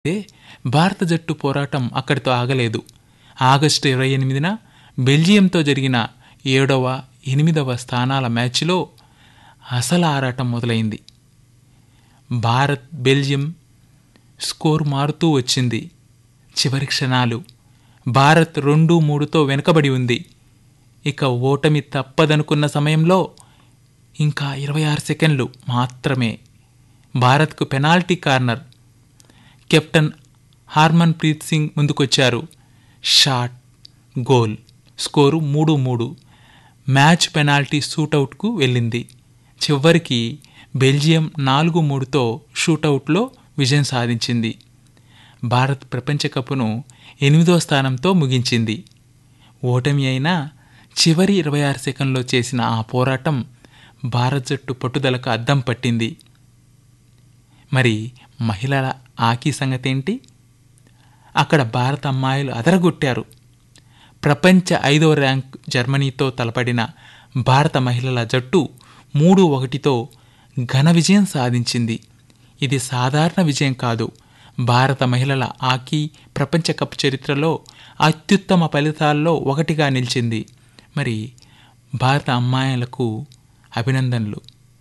అయితే భారత జట్టు పోరాటం అక్కడితో ఆగలేదు ఆగస్టు ఇరవై ఎనిమిదిన బెల్జియంతో జరిగిన ఏడవ ఎనిమిదవ స్థానాల మ్యాచ్లో అసలు ఆరాటం మొదలైంది భారత్ బెల్జియం స్కోర్ మారుతూ వచ్చింది చివరి క్షణాలు భారత్ రెండు మూడుతో వెనుకబడి ఉంది ఇక ఓటమి తప్పదనుకున్న సమయంలో ఇంకా ఇరవై ఆరు సెకండ్లు మాత్రమే భారత్కు penalty corner captain Harmanpreet Singh ముందుకొచ్చారు షాట్ గోల్ స్కోరు మూడు మూడు మ్యాచ్ పెనాల్టీ షూటౌట్కు వెళ్ళింది చివరికి బెల్జియం నాలుగు మూడుతో షూటౌట్లో విజయం సాధించింది భారత్ ప్రపంచ కప్ను ఎనిమిదో స్థానంతో ముగించింది ఓటమి అయినా చివరి ఇరవై ఆరు సెకండ్లో చేసిన ఆ పోరాటం భారత్ జట్టు పట్టుదలకు అద్దం పట్టింది మరి మహిళల హాకీ సంగతేంటి అక్కడ భారత అమ్మాయిలు అదరగొట్టారు ప్రపంచ ఐదో ర్యాంక్ జర్మనీతో తలపడిన భారత మహిళల జట్టు మూడు ఒకటితో ఘన విజయం సాధించింది ఇది సాధారణ విజయం కాదు భారత మహిళల హాకీ ప్రపంచ కప్ చరిత్రలో అత్యుత్తమ ఫలితాల్లో ఒకటిగా నిలిచింది మరి భారత అమ్మాయిలకు అభినందనలు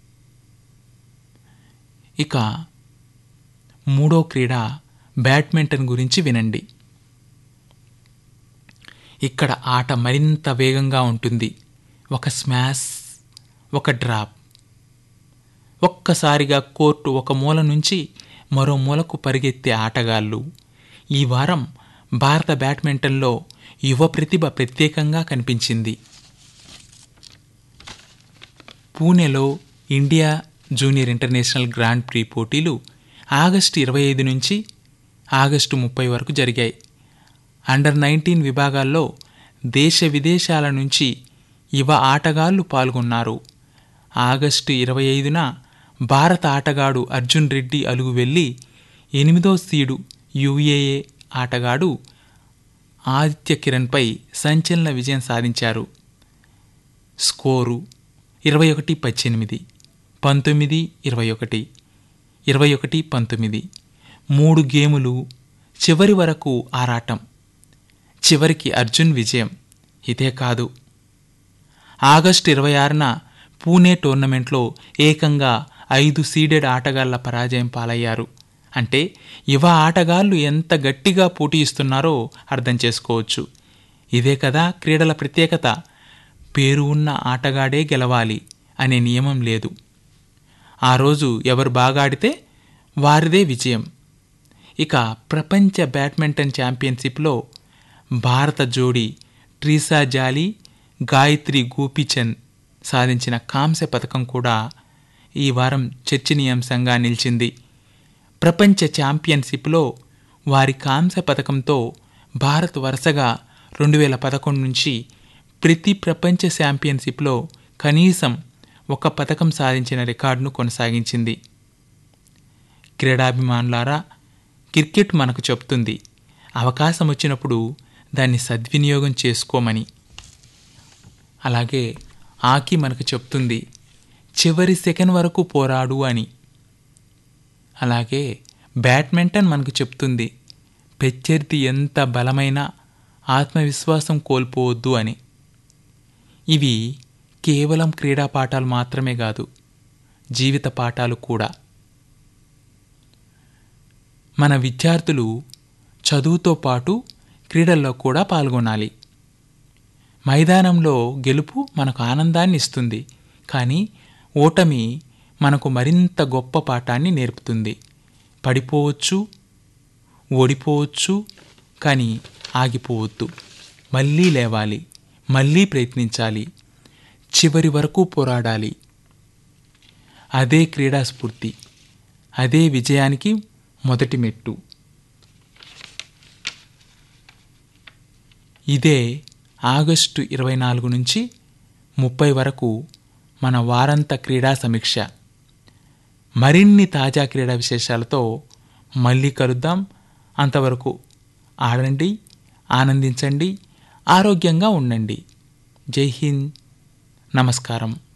ఇక మూడో క్రీడ బ్యాడ్మింటన్ గురించి వినండి ఇక్కడ ఆట మరింత వేగంగా ఉంటుంది ఒక స్మాష్ ఒక డ్రాప్ ఒక్కసారిగా కోర్టు ఒక మూల నుంచి మరో మూలకు పరిగెత్తే ఆటగాళ్ళు ఈ వారం భారత బ్యాడ్మింటన్లో యువ ప్రతిభ ప్రత్యేకంగా కనిపించింది పూణేలో India junior international grand prix పోటీలు ఆగస్టు ఇరవై ఐదు నుంచి ఆగస్టు ముప్పై వరకు జరిగాయి అండర్ నైన్టీన్ విభాగాల్లో దేశ విదేశాల నుంచి యువ ఆటగాళ్లు పాల్గొన్నారు ఆగస్టు ఇరవై ఐదున భారత ఆటగాడు అర్జున్ రెడ్డి అలుగు వెళ్ళి ఎనిమిదో సీడు యుఏఏ ఆటగాడు ఆదిత్య కిరణ్పై సంచలన విజయం సాధించారు స్కోరు ఇరవై ఒకటి పద్దెనిమిది పంతొమ్మిది ఇరవై ఒకటి ఇరవై ఒకటి పంతొమ్మిది మూడు గేములు చివరి వరకు ఆరాటం చివరికి అర్జున్ విజయం ఇదే కాదు ఆగస్టు ఇరవై ఆరున పూణే టోర్నమెంట్లో ఏకంగా ఐదు సీడెడ్ ఆటగాళ్ల పరాజయం పాలయ్యారు అంటే యువ ఆటగాళ్లు ఎంత గట్టిగా పోటీ ఇస్తున్నారో అర్థం చేసుకోవచ్చు ఇదే కదా క్రీడల ప్రత్యేకత పేరు ఉన్న ఆటగాడే గెలవాలి అనే నియమం లేదు ఆ రోజు ఎవరు బాగా ఆడితే వారిదే విజయం ఇక ప్రపంచ బ్యాడ్మింటన్ ఛాంపియన్షిప్లో భారత జోడీ ట్రీసా జాలీ గాయత్రి గోపీచంద్ సాధించిన కాంస్య పథకం కూడా ఈ వారం చర్చనీయాంశంగా నిలిచింది ప్రపంచ ఛాంపియన్షిప్లో వారి కాంస్య పథకంతో భారత్ వరుసగా రెండు వేల పదకొండు నుంచి ప్రతి ప్రపంచ ఛాంపియన్షిప్లో కనీసం ఒక పథకం సాధించిన రికార్డును కొనసాగించింది క్రీడాభిమానులారా క్రికెట్ మనకు చెప్తుంది అవకాశం వచ్చినప్పుడు దాన్ని సద్వినియోగం చేసుకోమని అలాగే హాకీ మనకు చెప్తుంది చివరి సెకండ్ వరకు పోరాడు అని అలాగే బ్యాడ్మింటన్ మనకు చెప్తుంది ప్రత్యర్థి ఎంత బలమైన ఆత్మవిశ్వాసం కోల్పోవద్దు అని ఇవి కేవలం క్రీడా పాఠాలు మాత్రమే కాదు జీవిత పాఠాలు కూడా మన విద్యార్థులు చదువుతో పాటు క్రీడల్లో కూడా పాల్గొనాలి మైదానంలో గెలుపు మనకు ఆనందాన్ని ఇస్తుంది కానీ ఓటమి మనకు మరింత గొప్ప పాఠాన్ని నేర్పుతుంది పడిపోవచ్చు ఓడిపోవచ్చు కానీ ఆగిపోవద్దు మళ్ళీ లేవాలి మళ్ళీ ప్రయత్నించాలి చివరి వరకు పోరాడాలి అదే క్రీడా స్ఫూర్తి అదే విజయానికి మొదటి మెట్టు ఇదే ఆగస్టు ఇరవై నాలుగు నుంచి ముప్పై వరకు మన వారంత క్రీడా సమీక్ష మరిన్ని తాజా క్రీడా విశేషాలతో మళ్ళీ కలుద్దాం అంతవరకు ఆడండి ఆనందించండి ఆరోగ్యంగా ఉండండి జై హింద్ నమస్కారం